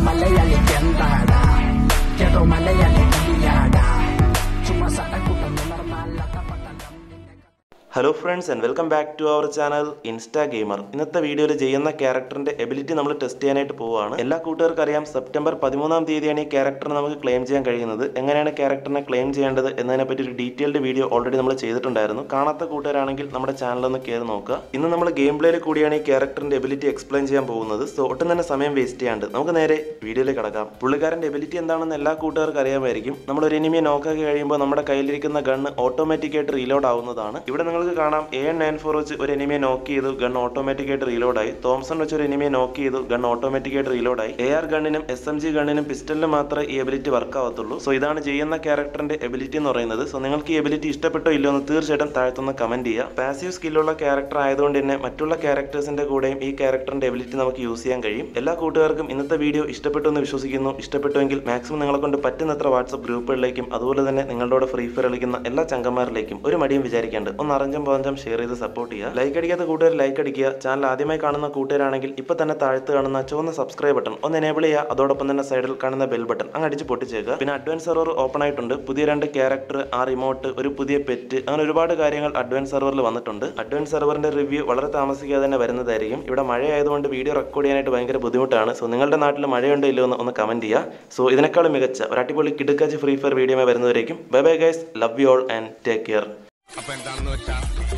മലയാളിക്ക് എന്താടാ കേട്ടോ മലയാളി കവിയാടാ ചുമ്മാ സട്ടക്കൂട്ടം ഉണർന്നാലത്ത പട്ടം hello friends and welcome back to our channel Insta Gamer ഇന്നത്തെ വീഡിയോയിൽ ചെയ്യുന്ന ക്യാരക്ടറിന്റെ എബിലിറ്റി നമ്മൾ ടെസ്റ്റ് ചെയ്യാനായിട്ട് പോവുകയാണ് എല്ലാ കൂട്ടുകാർക്കും അറിയാം സെപ്റ്റംബർ പതിമൂന്നാം തീയതിയാണ് ഈ ക്യാരക്ടർ നമുക്ക് ക്ലെയിം ചെയ്യാൻ കഴിയുന്നത് എങ്ങനെയാണ് ക്യാരക്ടറിനെ ക്ലെയിം ചെയ്യേണ്ടത് എന്നതിനെ പറ്റി ഒരു ഡീറ്റെയിൽഡ് വീഡിയോ ഓൾറെഡി നമ്മൾ ചെയ്തിട്ടുണ്ടായിരുന്നു കാണാത്ത കൂട്ടുകാരാണെങ്കിൽ നമ്മുടെ ചാനൽ ഒന്ന് കയറി നോക്കുക ഇന്ന് നമ്മൾ ഗെയിം പ്ലേയിൽ കൂടിയാണ് ഈ ക്യാരക്ടറിന്റെ എബിലിറ്റി എക്സ്പ്ലെയിൻ ചെയ്യാൻ പോകുന്നത് സോ ഒട്ടും തന്നെ സമയം വേസ്റ്റ് ചെയ്യാണ്ട് നമുക്ക് നേരെ വീഡിയോയിലേക്ക് കടക്കാം പുള്ളിക്കാരന്റെ എബിലിറ്റി എന്താണെന്ന് എല്ലാ കൂട്ടുകാർക്കും അറിയാമായിരിക്കും നമ്മൾ ഒരു എനിമിയെ നോക്കാക്കി കഴിയുമ്പോൾ നമ്മുടെ കയ്യിലിരിക്കുന്ന ഗണ്ണ് ഓട്ടോമാറ്റിക് ആയിട്ട് റീലോഡ് ആവുന്നതാണ് ഇവിടെ നിങ്ങൾക്ക് കാണാം എ നയൻ ഫോർ വെച്ച് ഒരു എനിമിയെ നോക്ക് ചെയ്തു ഗൺ ഓട്ടോമാറ്റിക് ആയിട്ട് റീലോഡ് ആയി തോംസൺ വെച്ച് ഒരു എനിമിയെ നോക്ക് ചെയ്തു ഗൺ ഓട്ടോമാറ്റിക് ആയിട്ട് റീലോഡ് ആയി എ ആർ ഗണ്ണിനും എസ് എം ജി ഗണ്ണിനും പിസ്റ്റലിനും മാത്രമേ ഈ എബിലിറ്റി വർക്ക് ആവത്തുള്ളൂ സോ ഇതാണ് ചെയ്യുന്ന ക്യാരക്ടറിന്റെ എബിലിറ്റി എന്ന് പറയുന്നത് സോ നിങ്ങൾക്ക് ഈ എബിലിറ്റി ഇഷ്ടപ്പെട്ടോ ഇല്ലയോ എന്ന് തീർച്ചയായിട്ടും താഴ്ത്തുന്ന കമന്റ് ചെയ്യുക പാസീവ് സ്കില്ലുള്ള ക്യാരക്ടർ ആയതുകൊണ്ട് തന്നെ മറ്റുള്ള ക്യാരക്ടേഴ്സിന്റെ കൂടെയും ഈ ക്യാരക്ടറിന്റെ എബിലിറ്റി നമുക്ക് യൂസ് ചെയ്യാൻ കഴിയും എല്ലാ കൂട്ടുകാർക്കും ഇന്നത്തെ വീഡിയോ ഇഷ്ടപ്പെട്ടു എന്ന് വിശ്വസിക്കുന്നു ഇഷ്ടപ്പെട്ടുവെങ്കിൽ മാക്സിമം നിങ്ങളെ കൊണ്ട് പറ്റുന്നത്ര വാട്സപ്പ് ഗ്രൂപ്പുകളിലേക്കും അതുപോലെ തന്നെ നിങ്ങളുടെ ഫ്രീ ഫയർ കളിക്കുന്ന എല്ലാ ചങ്കന്മാരിലേക്കും ഒരു മടിയും വിചാരിക്കേണ്ട ഒന്ന് അറിഞ്ഞും പോഞ്ചം ഷെയർ ചെയ്ത് സപ്പോർട്ട് ചെയ്യുക ലൈക്ക് അടിക്കാത്ത കൂട്ടുകാർ ലൈക്ക് അടിക്കുക ചാനൽ ആദ്യമായി കാണുന്ന കൂട്ടുകാരാണെങ്കിൽ ഇപ്പൊ തന്നെ താഴത്ത് കാണുന്ന ചുവന്ന സബ്സ്ക്രൈബ് ബട്ടൺ ഒന്ന് എനേബിൾ ചെയ്യുക അതോടൊപ്പം തന്നെ സൈഡിൽ കാണുന്ന ബെൽ ബട്ടൺ അങ്ങ് അടിച്ച് പൊട്ടിച്ചേക്കുക പിന്നെ അഡ്വാൻസ് സെർവർ ഓപ്പൺ ആയിട്ടുണ്ട് പുതിയ രണ്ട് ക്യാരക്ടർ ആ റിമോട്ട് ഒരു പുതിയ പെറ്റ് അങ്ങനെ ഒരുപാട് കാര്യങ്ങൾ അഡ്വാൻസ് സെർവറിൽ വന്നിട്ടുണ്ട് അഡ്വാൻസ് സെർവറിന്റെ റിവ്യൂ വളരെ താമസിക്കാതെ തന്നെ വരുന്നതായിരിക്കും ഇവിടെ മഴ ആയതുകൊണ്ട് വീഡിയോ റെക്കോർഡ് ചെയ്യാനായിട്ട് ഭയങ്കര ബുദ്ധിമുട്ടാണ് സോ നിങ്ങളുടെ നാട്ടിൽ മഴയുണ്ടോ ഇല്ലയോ എന്ന് ഒന്ന് കമന്റ് ചെയ്യുക സോ ഇതിനേക്കാളും മികച്ച ഒരു അടിപൊളി കിടുക്കാച്ച് ഫ്രീ ഫയർ വീഡിയോ വരുന്നവരേക്കും bye bye guys love you all and take care അപ്പൊ എന്താണെന്ന് വെച്ചാൽ